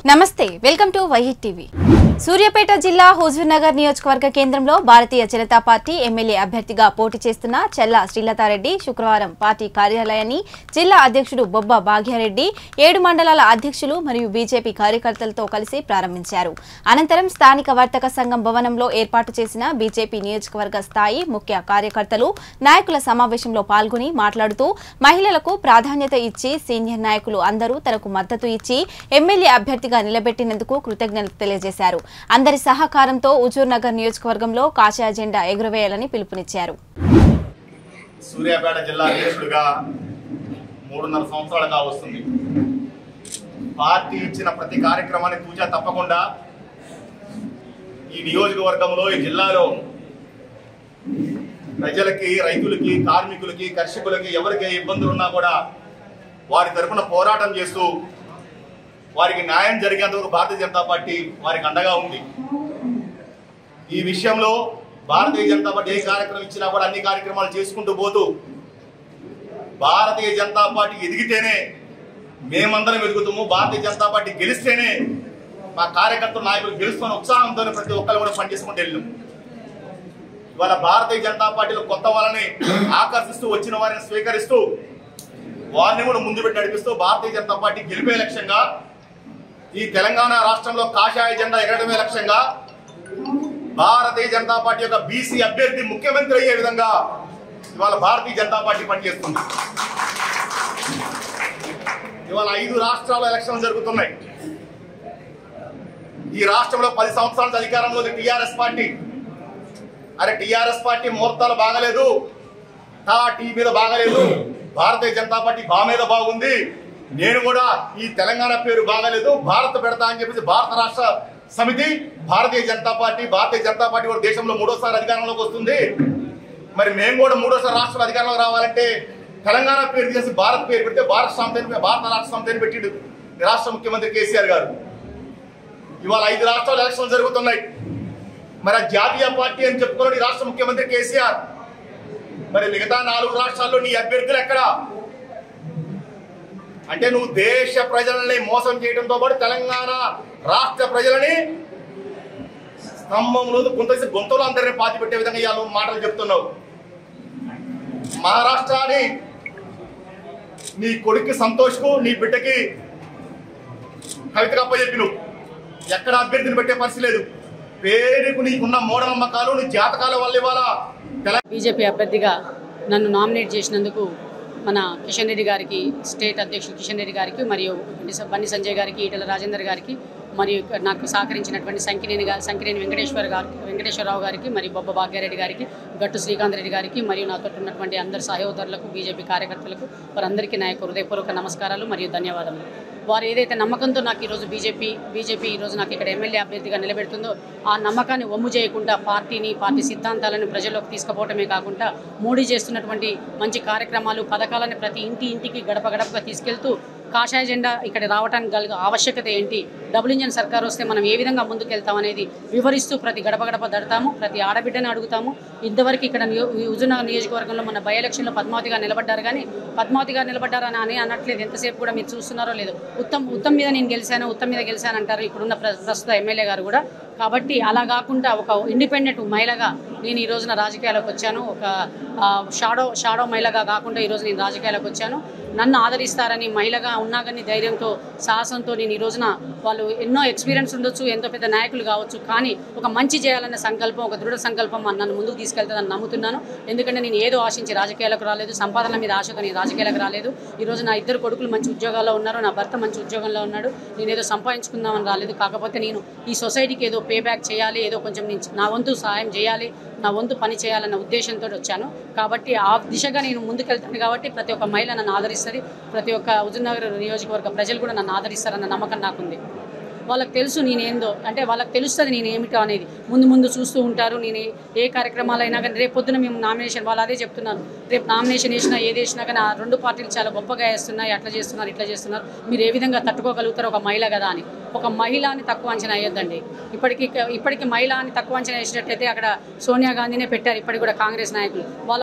నమస్తే welcome to వైహిట్ TV Suryapet జిల్లా హుజూర్నగర్ నియోజకవర్గ కేంద్రంలో భారతీయ జనతా పార్టీ ఎమ్మెల్యే అభ్యర్థిగా పోటీ చేస్తున్న చెల్ల శ్రీలతారెడ్డి శుక్రవారం పార్టీ కార్యాలయాన్ని జిల్లా అధ్యక్షుడు బొబ్బ భాగ్యారెడ్డి ఏడు మండలాల అధ్యక్షులు మరియు బీజేపీ కార్యకర్తలతో కలిసి ప్రారంభించారు అనంతరం స్థానిక వర్తక సంఘం భవనంలో ఏర్పాటు చేసిన బీజేపీ నియోజకవర్గ స్థాయి ముఖ్య కార్యకర్తలు నాయకుల సమావేశంలో పాల్గొని మాట్లాడుతూ మహిళలకు ప్రాధాన్యత ఇచ్చి సీనియర్ నాయకులు అందరూ తనకు మద్దతు ఇచ్చి ఎమ్మెల్యే అభ్యర్థిగా నిలబెట్టినందుకు కృతజ్ఞతలు తెలియజేశారు అందరి సహకారంతో హుజూర్ నగర్ నియోజకవర్గంలో కాషాయ జెండా ఎగురవేయాలని పిలుపునిచ్చారు సూర్యాపేట జిల్లా అధ్యక్షుడిగా మూడున్నర సంవత్సరాలుగా వస్తుంది పార్టీ ఇచ్చిన ప్రతి కార్యక్రమాన్ని తూచా తప్పకుండా ఈ నియోజకవర్గంలో ఈ జిల్లాలో ప్రజలకి రైతులకి కార్మికులకి కర్షకులకి ఎవరికి ఏ ఇబ్బందులు ఉన్నా కూడా వారి తరఫున పోరాటం చేస్తూ వారికి న్యాయం జరిగేంత వరకు భారతీయ జనతా పార్టీ వారికి అండగా ఉంది ఈ విషయంలో భారతీయ జనతా పార్టీ ఏ కార్యక్రమం ఇచ్చినా కూడా అన్ని కార్యక్రమాలు చేసుకుంటూ పోతూ భారతీయ జనతా పార్టీ ఎదిగితేనే మేమందరం ఎదుగుతాము భారతీయ జనతా పార్టీ గెలిస్తేనే మా కార్యకర్తలు నాయకులు గెలుస్తున్న ఉత్సాహంతో ప్రతి ఒక్కరు కూడా పనిచేసుకుంటూ వెళ్ళాం ఇవాళ భారతీయ జనతా పార్టీలో కొత్త వాళ్ళని ఆకర్షిస్తూ వచ్చిన వారిని స్వీకరిస్తూ వారిని కూడా ముందు పెట్టి నడిపిస్తూ భారతీయ జనతా పార్టీ గెలిపే లక్ష్యంగా ఈ తెలంగాణ రాష్ట్రంలో కాషాయ జెండా ఎగరడమే లక్ష్యంగా భారతీయ జనతా పార్టీ యొక్క బీసీ అభ్యర్థి ముఖ్యమంత్రి అయ్యే విధంగా ఇవాళ భారతీయ జనతా పార్టీ పనిచేస్తుంది ఇవాళ ఐదు రాష్ట్రాల ఎలక్షన్లు జరుగుతున్నాయి ఈ రాష్ట్రంలో పది సంవత్సరాల నుంచి అధికారంలో ఉంది టిఆర్ఎస్ పార్టీ అరే టిఆర్ఎస్ పార్టీ ముహూర్తాలు బాగలేదు తా టీ మీద బాగలేదు భారతీయ జనతా పార్టీ బా మీద బాగుంది నేను కూడా ఈ తెలంగాణ పేరు బాగలేదు భారత్ పెడతా అని చెప్పేసి భారత రాష్ట్ర సమితి భారతీయ జనతా పార్టీ భారతీయ జనతా పార్టీ కూడా దేశంలో మూడోసారి అధికారంలోకి వస్తుంది మరి మేము కూడా మూడోసారి రాష్ట్రం అధికారంలోకి రావాలంటే తెలంగాణ పేరు చేసి భారత్ పేరు పెడితే భారత సమితిని భారత రాష్ట్ర సమితిని పెట్టిండు ఈ రాష్ట్ర ముఖ్యమంత్రి కేసీఆర్ గారు ఇవాళ ఐదు రాష్ట్రాలు ఎలక్షన్లు జరుగుతున్నాయి మరి ఆ జాతీయ పార్టీ అని చెప్పుకున్నాడు ఈ రాష్ట్ర ముఖ్యమంత్రి కేసీఆర్ మరి మిగతా నాలుగు రాష్ట్రాల్లో నీ అభ్యర్థులు ఎక్కడ అంటే నువ్వు దేశ ప్రజలని మోసం చేయడంతో పాటు తెలంగాణ రాష్ట్ర ప్రజలని స్తంభంలో గుంత గొంతులో అందరినీ పాతి పెట్టే విధంగా ఇవాళ నువ్వు మాటలు చెప్తున్నావు మహారాష్ట్రాని నీ కొడుక్కి సంతోష్కు నీ బిడ్డకి కవితకు అప్పచెప్పి నువ్వు ఎక్కడ అభ్యర్థిని పెట్టే పరిస్థితి లేదు పేరుకు నీకున్న మూఢనమ్మకాలు నీ జాతకాల వల్ల ఇవాళ తెలంగాణ బీజేపీ అభ్యర్థిగా నన్ను నామినేట్ చేసినందుకు మన కిషన్ రెడ్డి గారికి స్టేట్ అధ్యక్షుడు కిషన్ రెడ్డి గారికి మరియు బండి స- బండి సంజయ్ గారికి ఈటల రాజేందర్ గారికి మరియు ఇక్కడ నాకు సహకరించినటువంటి సంకినేని గా సంకినేని వెంకటేశ్వర గారి వెంకటేశ్వరరావు గారికి మరియు బొబ్బ భాగ్యారెడ్డి గారికి గట్టు శ్రీకాంత్ రెడ్డి గారికి మరియు నాతో ఉన్నటువంటి అందరి సహోదరులకు బీజేపీ కార్యకర్తలకు వారందరికీ నా యొక్క హృదయపూర్వక నమస్కారాలు మరియు ధన్యవాదములు వారు ఏదైతే నమ్మకంతో నాకు ఈరోజు బీజేపీ బీజేపీ ఈరోజు నాకు ఇక్కడ ఎమ్మెల్యే అభ్యర్థిగా నిలబెడుతుందో ఆ నమ్మకాన్ని వమ్ము చేయకుండా పార్టీని పార్టీ సిద్ధాంతాలను ప్రజల్లోకి తీసుకుపోవటమే కాకుండా మోడీ చేస్తున్నటువంటి మంచి కార్యక్రమాలు పథకాలను ప్రతి ఇంటి ఇంటికి గడప గడపగా తీసుకెళ్తూ కాషాయ జెండా ఇక్కడ రావడానికి గల ఆవశ్యకత ఏంటి డబుల్ ఇంజన్ సర్కార్ వస్తే మనం ఏ విధంగా ముందుకెళ్తాం అనేది వివరిస్తూ ప్రతి గడప గడప దడతాము ప్రతి ఆడబిడ్డని అడుగుతాము ఇంతవరకు ఇక్కడ నియో హుజూర్నగర్ నియోజకవర్గంలో మన బై ఎలక్షన్లో పద్మావతి గారు నిలబడ్డారు కానీ పద్మావతి గారు నిలబడ్డారని అని అనట్లేదు ఎంతసేపు కూడా మీరు చూస్తున్నారో లేదో ఉత్తమ్ ఉత్తమ్ మీద నేను గెలిచాను ఉత్తమ్ మీద గెలిచాను అంటారు ఇప్పుడున్న ప్ర- ప్రస్తుత ఎమ్మెల్యే గారు కూడా కాబట్టి అలా కాకుండా ఒక ఇండిపెండెంట్ మహిళగా నేను ఈ రోజున రాజకీయాలకు వచ్చాను ఒక ఆ, షాడో షాడో మహిళగా కాకుండా ఈరోజు నేను రాజకీయాలకు వచ్చాను నన్ను ఆదరిస్తారని మహిళగా ఉన్నా కానీ ధైర్యంతో సాహసంతో నేను ఈ రోజున వాళ్ళు ఎన్నో ఎక్స్పీరియన్స్ ఉండొచ్చు ఎంతో పెద్ద నాయకులు కావచ్చు కానీ ఒక మంచి చేయాలన్న సంకల్పం ఒక దృఢ సంకల్పం నన్ను ముందుకు తీసుకెళ్తుందని నమ్ముతున్నాను ఎందుకంటే నేను ఏదో ఆశించి రాజకీయాలకు రాలేదు సంపాదన మీద ఆశతో నేను రాజకీయాలకు రాలేదు ఈ రోజు నా ఇద్దరు కొడుకులు మంచి ఉద్యోగాల్లో ఉన్నారు నా భర్త మంచి ఉద్యోగంలో ఉన్నాడు నేను ఏదో సంపాదించుకుందామని రాలేదు కాకపోతే నేను ఈ సొసైటీకి ఏదో పే బ్యాక్ చేయాలి ఏదో కొంచెం నేను నా వంతు సహాయం చేయాలి నా వంతు పని చేయాలన్న ఉద్దేశంతో వచ్చాను కాబట్టి ఆ దిశగా నేను ముందుకెళ్తాను కాబట్టి ప్రతి ఒక్క మహిళ నన్ను ఆదరిస్తుంది ప్రతి ఒక్క హుజూర్నగర్ నియోజకవర్గ ప్రజలు కూడా నన్ను ఆదరిస్తారన్న నమ్మకం నాకుంది వాళ్ళకి తెలుసు నేనేందో అంటే వాళ్ళకి తెలుస్తుంది నేను ఏమిటో అనేది ముందు ముందు చూస్తూ ఉంటారు నేను ఏ- ఏ కార్యక్రమాలైనా కానీ రేపు పొద్దున మేము నామినేషన్ వాళ్ళు అదే చెప్తున్నాను రేపు నామినేషన్ వేసినా ఏది వేసినా కానీ ఆ రెండు పార్టీలు చాలా గొప్పగా వేస్తున్నాయి అట్లా చేస్తున్నారు ఇట్లా చేస్తున్నారు మీరు ఏ విధంగా తట్టుకోగలుగుతారు ఒక మహిళ కదా అని ఒక మహిళ అని తక్కువ అంచనా వేయొద్దండి ఇప్పటికి ఇప్పటికి మహిళ అని తక్కువ అంచనా వేసినట్లయితే అక్కడ సోనియా గాంధీనే పెట్టారు ఇప్పటికి కూడా కాంగ్రెస్ నాయకులు వాళ్ళ